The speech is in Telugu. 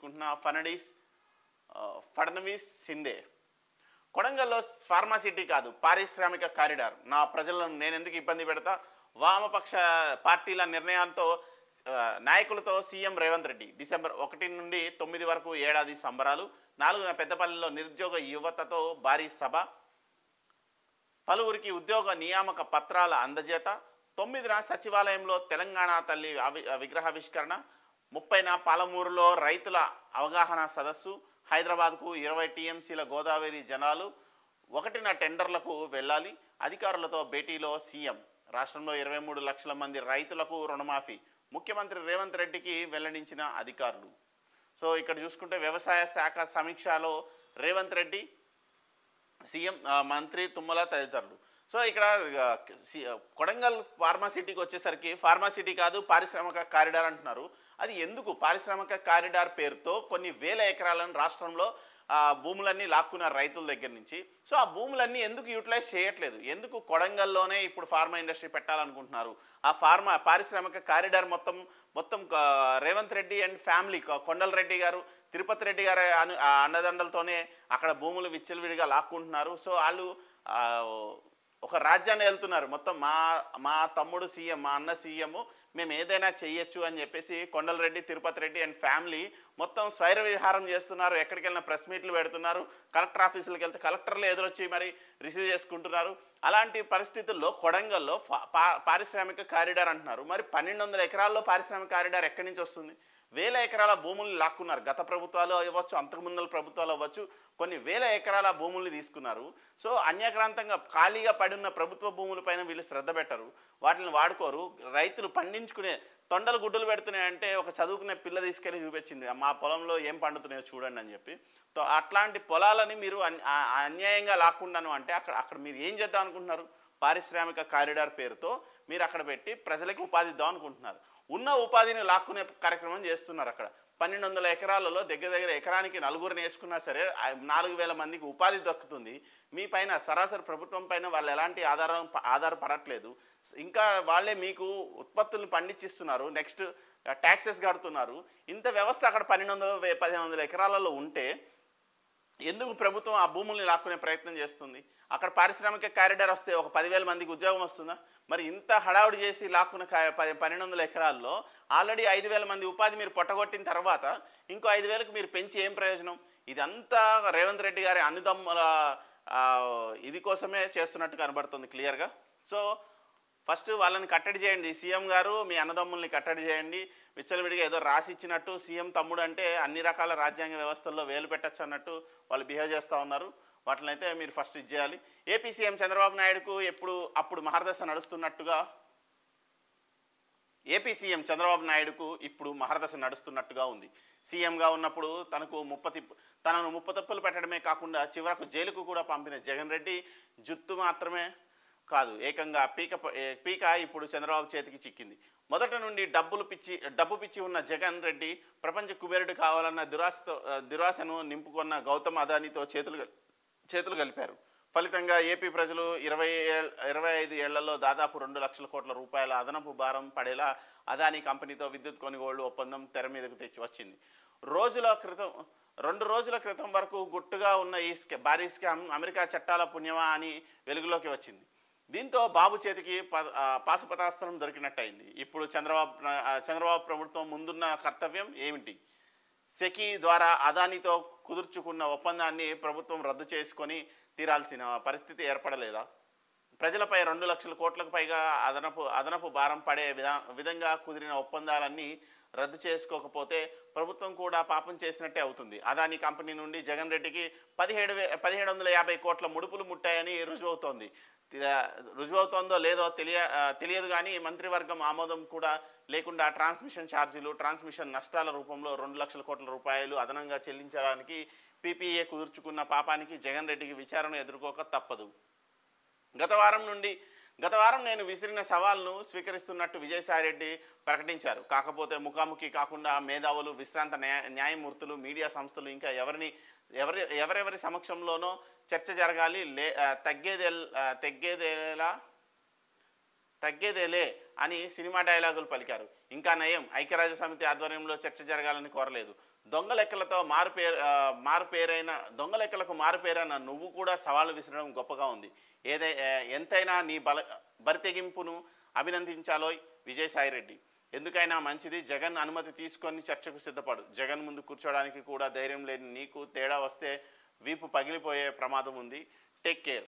చూసుకుంటున్నా ఫనడీస్ ఆ, ఫడ్నవీస్ సిందే కొడంగల్లో ఫార్మాసిటీ కాదు పారిశ్రామిక కారిడార్ నా ప్రజలను నేను ఎందుకు ఇబ్బంది పెడతా వామపక్ష పార్టీల నిర్ణయాలతో ఆ, నాయకులతో సీఎం రేవంత్ రెడ్డి డిసెంబర్ ఒకటి నుండి తొమ్మిది వరకు ఏడాది సంబరాలు నాలుగున పెద్దపల్లిలో నిరుద్యోగ యువతతో భారీ సభ పలువురికి ఉద్యోగ నియామక పత్రాల అందజేత తొమ్మిదిన సచివాలయంలో తెలంగాణ తల్లి అవి విగ్రహావిష్కరణ ముప్పైన పాలమూరులో రైతుల అవగాహన సదస్సు హైదరాబాద్కు ఇరవై టీఎంసీల గోదావరి జనాలు ఒకటిన టెండర్లకు వెళ్ళాలి అధికారులతో భేటీలో సీఎం రాష్ట్రంలో ఇరవై మూడు లక్షల మంది రైతులకు రుణమాఫీ ముఖ్యమంత్రి రేవంత్ రెడ్డికి వెల్లడించిన అధికారులు సో ఇక్కడ చూసుకుంటే వ్యవసాయ శాఖ సమీక్షలో రేవంత్ రెడ్డి సీఎం ఆ, మంత్రి తుమ్మల తదితరులు సో ఇక్కడ ఆ, సి- కొడంగల్ ఫార్మాసిటీకి వచ్చేసరికి ఫార్మాసిటీ కాదు పారిశ్రామిక కారిడార్ అంటున్నారు అది ఎందుకు పారిశ్రామిక కారిడార్ పేరుతో కొన్ని వేల ఎకరాలను రాష్ట్రంలో ఆ, భూములన్నీ లాక్కున్నారు రైతుల దగ్గర నుంచి సో ఆ భూములన్నీ ఎందుకు యూటిలైజ్ చేయట్లేదు ఎందుకు కొడంగల్లోనే ఇప్పుడు ఫార్మా ఇండస్ట్రీ పెట్టాలనుకుంటున్నారు ఆ ఫార్మా పారిశ్రామిక కారిడార్ మొత్తం మొత్తం ఆ, రేవంత్ రెడ్డి అండ్ ఫ్యామిలీ కొ- కొండల రెడ్డి గారు తిరుపతి రెడ్డి గారి అను ఆ అండదండలతోనే అక్కడ భూములు విచ్చలవిడిగా లాక్కుంటున్నారు సో వాళ్ళు ఆ, ఒక రాజ్యాన్ని వెళ్తున్నారు మొత్తం మా మా తమ్ముడు సీఎం మా అన్న సీఎం మేము ఏదైనా చెయ్యొచ్చు అని చెప్పేసి కొండలరెడ్డి తిరుపతి రెడ్డి అండ్ ఫ్యామిలీ మొత్తం స్వైర విహారం చేస్తున్నారు ఎక్కడికి వెళ్ళినా ప్రెస్ మీట్లు పెడుతున్నారు కలెక్టర్ ఆఫీసులకు వెళ్తే కలెక్టర్లు ఎదురొచ్చి మరి రిసీవ్ చేసుకుంటున్నారు అలాంటి పరిస్థితుల్లో కొడంగల్లో ఫా- పా- పారిశ్రామిక కారిడార్ అంటున్నారు మరి పన్నెండు వందల ఎకరాల్లో పారిశ్రామిక కారిడార్ ఎక్కడి నుంచి వస్తుంది వేల ఎకరాల భూముల్ని లాక్కున్నారు గత ప్రభుత్వాలు అవ్వచ్చు అంతకుముందల ప్రభుత్వాలు అవ్వచ్చు కొన్ని వేల ఎకరాల భూముల్ని తీసుకున్నారు సో అన్యాక్రాంతంగా ఖాళీగా పడిన ప్రభుత్వ భూములపైన వీళ్ళు శ్రద్ధ పెట్టరు వాటిని వాడుకోరు రైతులు పండించుకునే తొండలు గుడ్డలు పెడుతున్నాయంటే ఒక చదువుకునే పిల్ల తీసుకెళ్ళి చూపించింది మా పొలంలో ఏం పండుతున్నాయో చూడండి అని చెప్పి తో అట్లాంటి పొలాలని మీరు అన్- ఆ- అన్యాయంగా లాక్కుండాను అంటే అక్కడ అక్కడ మీరు ఏం చేద్దాం అనుకుంటున్నారు పారిశ్రామిక కారిడార్ పేరుతో మీరు అక్కడ పెట్టి ప్రజలకు ఉపాధి ఇద్దాం అనుకుంటున్నారు ఉన్న ఉపాధిని లాక్కునే కార్యక్రమం చేస్తున్నారు అక్కడ పన్నెండు వందల ఎకరాలలో దగ్గర దగ్గర ఎకరానికి నలుగురిని వేసుకున్నా సరే ఆ నాలుగు వేల మందికి ఉపాధి దక్కుతుంది మీ పైన సరాసరి ప్రభుత్వం పైన వాళ్ళు ఎలాంటి ఆధారం ఆధారపడట్లేదు ఇంకా వాళ్ళే మీకు ఉత్పత్తులు పండించిస్తున్నారు నెక్స్ట్ ట్యాక్సెస్ కడుతున్నారు ఇంత వ్యవస్థ అక్కడ పన్నెండు వందల వే- పదిహేను వందల ఎకరాలలో ఉంటే ఎందుకు ప్రభుత్వం ఆ భూముల్ని లాక్కునే ప్రయత్నం చేస్తుంది అక్కడ పారిశ్రామిక కారిడార్ వస్తే ఒక పదివేల మందికి ఉద్యోగం వస్తుందా మరి ఇంత హడావుడి చేసి లాక్కున్న కా- పది- పన్నెండు వందల ఎకరాల్లో ఆల్రెడీ ఐదు వేల మంది ఉపాధి మీరు పొట్టగొట్టిన తర్వాత ఇంకో ఐదు వేలకు మీరు పెంచి ఏం ప్రయోజనం ఇదంతా రేవంత్ రెడ్డి గారి అన్నదమ్ముల ఆ, ఇది కోసమే చేస్తున్నట్టు కనబడుతుంది క్లియర్గా సో ఫస్ట్ వాళ్ళని కట్టడి చేయండి సీఎం గారు మీ అన్నదమ్ముల్ని కట్టడి చేయండి విచ్చలవిడిగా ఏదో రాసి ఇచ్చినట్టు సీఎం తమ్ముడు అంటే అన్ని రకాల రాజ్యాంగ వ్యవస్థల్లో వేలు పెట్టచ్చు అన్నట్టు వాళ్ళు బిహేవ్ చేస్తూ ఉన్నారు వాటిని అయితే మీరు ఫస్ట్ ఇది చేయాలి ఏపీ సీఎం చంద్రబాబు నాయుడుకు ఎప్పుడు అప్పుడు మహర్దశ నడుస్తున్నట్టుగా ఏపీ సీఎం చంద్రబాబు నాయుడుకు ఇప్పుడు మహర్దశ నడుస్తున్నట్టుగా ఉంది సీఎంగా ఉన్నప్పుడు తనకు ముప్పతిప్పు తనను ముప్పతప్పులు పెట్టడమే కాకుండా చివరకు జైలుకు కూడా పంపిన జగన్ రెడ్డి జుత్తు మాత్రమే కాదు ఏకంగా పీక ప- ఏ- పీక ఇప్పుడు చంద్రబాబు చేతికి చిక్కింది మొదట నుండి డబ్బులు పిచ్చి డబ్బు పిచ్చి ఉన్న జగన్ రెడ్డి ప్రపంచ కుబేరుడు కావాలన్న దురాశతో ఆ, దురాశను నింపుకున్న గౌతమ్ అదానితో చేతులు గ- చేతులు కలిపారు ఫలితంగా ఏపీ ప్రజలు ఇరవై ఏళ్ళ ఇరవై ఐదు ఏళ్లలో దాదాపు రెండు లక్షల కోట్ల రూపాయల అదనపు భారం పడేలా అదానీ కంపెనీతో విద్యుత్ కొనుగోలు ఒప్పందం తెర మీదకు తెచ్చి వచ్చింది రోజుల క్రితం రెండు రోజుల క్రితం వరకు గుట్టుగా ఉన్న ఈ స్కా భారీ స్కామ్ అమెరికా చట్టాల పుణ్యమా అని వెలుగులోకి వచ్చింది దీంతో బాబు చేతికి ప- ఆ, పాశుపతాస్త్రం దొరికినట్టయింది ఇప్పుడు చంద్రబాబు ఆ, చంద్రబాబు ప్రభుత్వం ముందున్న కర్తవ్యం ఏమిటి సెకీ ద్వారా అదానితో కుదుర్చుకున్న ఒప్పందాన్ని ప్రభుత్వం రద్దు చేసుకొని తీరాల్సిన పరిస్థితి ఏర్పడలేదా ప్రజలపై రెండు లక్షల కోట్లకు పైగా అదనపు అదనపు భారం పడే విధా విధంగా కుదిరిన ఒప్పందాలన్నీ రద్దు చేసుకోకపోతే ప్రభుత్వం కూడా పాపం చేసినట్టే అవుతుంది అదాని కంపెనీ నుండి జగన్ రెడ్డికి పదిహేడు వే పదిహేడు వందల యాభై కోట్ల ముడుపులు ముట్టాయని రుజువవుతోంది తిరా- రుజువవుతోందో లేదో తెలియ ఆ, తెలియదు కానీ మంత్రివర్గం ఆమోదం కూడా లేకుండా ట్రాన్స్మిషన్ ఛార్జీలు ట్రాన్స్మిషన్ నష్టాల రూపంలో రెండు లక్షల కోట్ల రూపాయలు అదనంగా చెల్లించడానికి పీపీఏ కుదుర్చుకున్న పాపానికి జగన్ రెడ్డికి విచారణ ఎదుర్కోక తప్పదు గత వారం నుండి గత వారం నేను విసిరిన సవాల్ను స్వీకరిస్తున్నట్టు విజయసాయిరెడ్డి ప్రకటించారు కాకపోతే ముఖాముఖి కాకుండా మేధావులు విశ్రాంత న్యాయ న్యాయమూర్తులు మీడియా సంస్థలు ఇంకా ఎవరిని ఎవరి ఎవరెవరి సమక్షంలోనో చర్చ జరగాలి లే ఆ, తగ్గేదే ఆ, తగ్గేదేలా తగ్గేదేలే అని సినిమా డైలాగులు పలికారు ఇంకా నయం ఐక్యరాజ్య సమితి ఆధ్వర్యంలో చర్చ జరగాలని కోరలేదు దొంగ లెక్కలతో మారు పేరు ఆ, మారు పేరైన దొంగ లెక్కలకు మారు పేరైన నువ్వు కూడా సవాళ్ళు విసరడం గొప్పగా ఉంది ఏదై ఆ, ఎంతైనా నీ బల బరితెగింపును అభినందించాలోయ్ విజయసాయిరెడ్డి ఎందుకైనా మంచిది జగన్ అనుమతి తీసుకొని చర్చకు సిద్ధపడు జగన్ ముందు కూర్చోడానికి కూడా ధైర్యం లేని నీకు తేడా వస్తే వీపు పగిలిపోయే ప్రమాదం ఉంది టేక్ కేర్